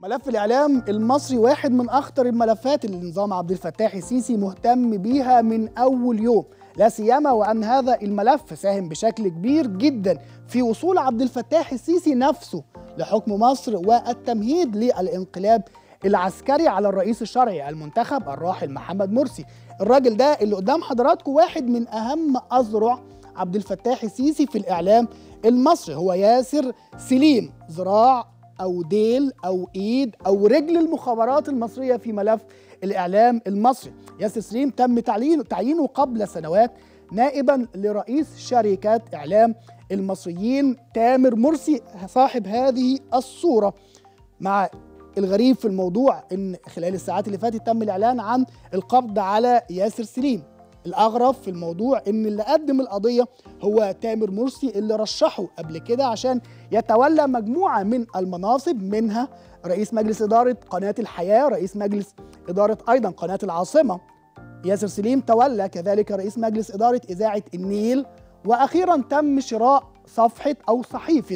ملف الإعلام المصري واحد من أخطر الملفات اللي نظام عبد الفتاح السيسي مهتم بيها من أول يوم لا سيما وأن هذا الملف ساهم بشكل كبير جدا في وصول عبد الفتاح السيسي نفسه لحكم مصر والتمهيد للانقلاب العسكري على الرئيس الشرعي المنتخب الراحل محمد مرسي الراجل ده اللي قدام حضراتكم واحد من أهم أذرع عبد الفتاح السيسي في الإعلام المصري هو ياسر سليم ذراع أو ديل أو إيد أو رجل المخابرات المصرية في ملف الإعلام المصري ياسر سليم تم تعيينه تعيينه قبل سنوات نائبا لرئيس شركة إعلام المصريين تامر مرسي صاحب هذه الصورة مع الغريب في الموضوع ان خلال الساعات اللي فاتت تم الاعلان عن القبض على ياسر سليم الاغرب في الموضوع ان اللي قدم القضيه هو تامر مرسي اللي رشحه قبل كده عشان يتولى مجموعه من المناصب منها رئيس مجلس اداره قناه الحياه رئيس مجلس اداره ايضا قناه العاصمه ياسر سليم تولى كذلك رئيس مجلس اداره اذاعه النيل واخيرا تم شراء صفحه او صحيفه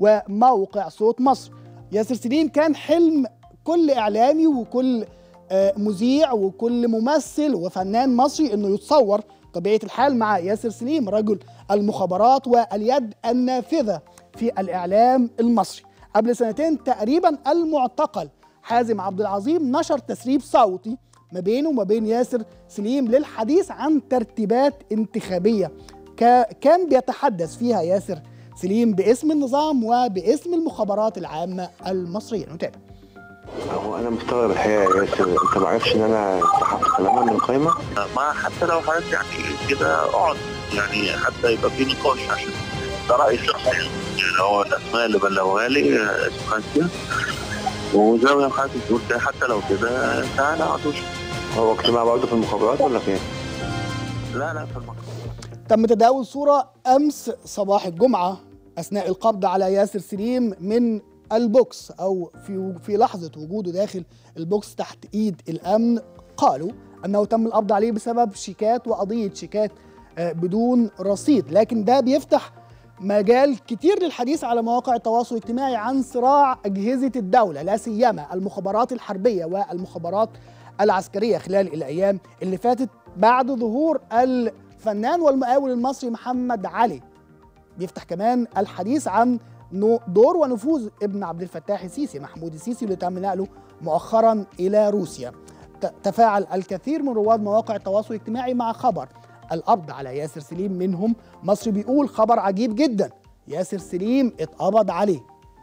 وموقع صوت مصر ياسر سليم كان حلم كل اعلامي وكل مذيع وكل ممثل وفنان مصري انه يتصور طبيعه الحال مع ياسر سليم رجل المخابرات واليد النافذه في الاعلام المصري قبل سنتين تقريبا المعتقل حازم عبد العظيم نشر تسريب صوتي ما بينه وما بين ياسر سليم للحديث عن ترتيبات انتخابيه كان بيتحدث فيها ياسر سليم باسم النظام وباسم المخابرات العامه المصريه نتابع هو انا مستغرب الحقيقه يا ياسر انت ما عرفش ان انا سحبت كلامها من القايمه ما حتى لو حضرتك يعني كده اقعد يعني حتى يبقى في نقاش عشان ده راي شخصي يعني هو الاسماء اللي بلغوها لي اسمها كده وزي ما حضرتك بتقول كده حتى لو كده تعالى اقعد هو اجتماع برضه في المخابرات ولا فين؟ لا لا في المخابرات تم تداول صوره امس صباح الجمعه اثناء القبض على ياسر سليم من البوكس او في في لحظه وجوده داخل البوكس تحت ايد الامن قالوا انه تم القبض عليه بسبب شيكات وقضيه شيكات بدون رصيد لكن ده بيفتح مجال كتير للحديث على مواقع التواصل الاجتماعي عن صراع اجهزه الدوله لا سيما المخابرات الحربيه والمخابرات العسكريه خلال الايام اللي فاتت بعد ظهور الفنان والمقاول المصري محمد علي بيفتح كمان الحديث عن دور ونفوذ ابن عبد الفتاح السيسي محمود السيسي اللي تم نقله مؤخرا الى روسيا تفاعل الكثير من رواد مواقع التواصل الاجتماعي مع خبر القبض على ياسر سليم منهم مصر بيقول خبر عجيب جدا ياسر سليم اتقبض عليه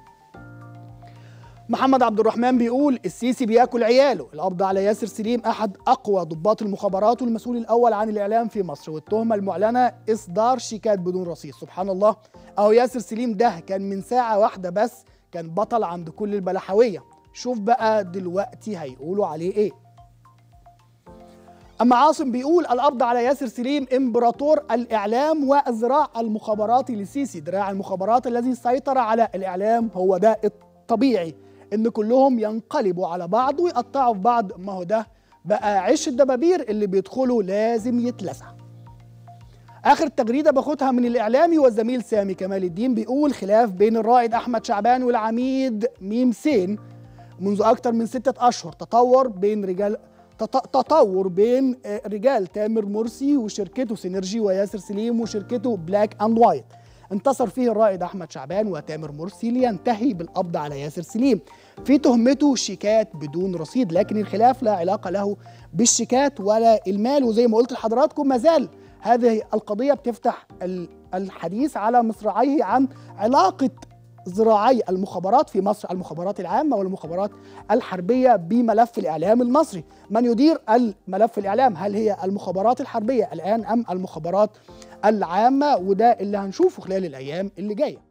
محمد عبد الرحمن بيقول السيسي بياكل عياله القبض على ياسر سليم احد اقوى ضباط المخابرات والمسؤول الاول عن الاعلام في مصر والتهمه المعلنه اصدار شيكات بدون رصيد سبحان الله اهو ياسر سليم ده كان من ساعه واحده بس كان بطل عند كل البلحويه شوف بقى دلوقتي هيقولوا عليه ايه اما عاصم بيقول القبض على ياسر سليم امبراطور الاعلام وازراع المخابرات للسيسي دراع المخابرات الذي سيطر على الاعلام هو ده الطبيعي ان كلهم ينقلبوا على بعض ويقطعوا في بعض ما هو ده بقى عيش الدبابير اللي بيدخلوا لازم يتلسع اخر تغريده باخدها من الاعلامي والزميل سامي كمال الدين بيقول خلاف بين الرائد احمد شعبان والعميد ميم سين منذ اكثر من ستة اشهر تطور بين رجال تطور بين رجال تامر مرسي وشركته سينرجي وياسر سليم وشركته بلاك اند وايت انتصر فيه الرائد احمد شعبان وتامر مرسي لينتهي بالقبض على ياسر سليم في تهمته شيكات بدون رصيد لكن الخلاف لا علاقه له بالشيكات ولا المال وزي ما قلت لحضراتكم ما زال هذه القضيه بتفتح الحديث على مصراعيه عن علاقه ذراعي المخابرات في مصر المخابرات العامة والمخابرات الحربية بملف الإعلام المصري من يدير الملف الإعلام هل هي المخابرات الحربية الآن أم المخابرات العامة وده اللي هنشوفه خلال الأيام اللي جاية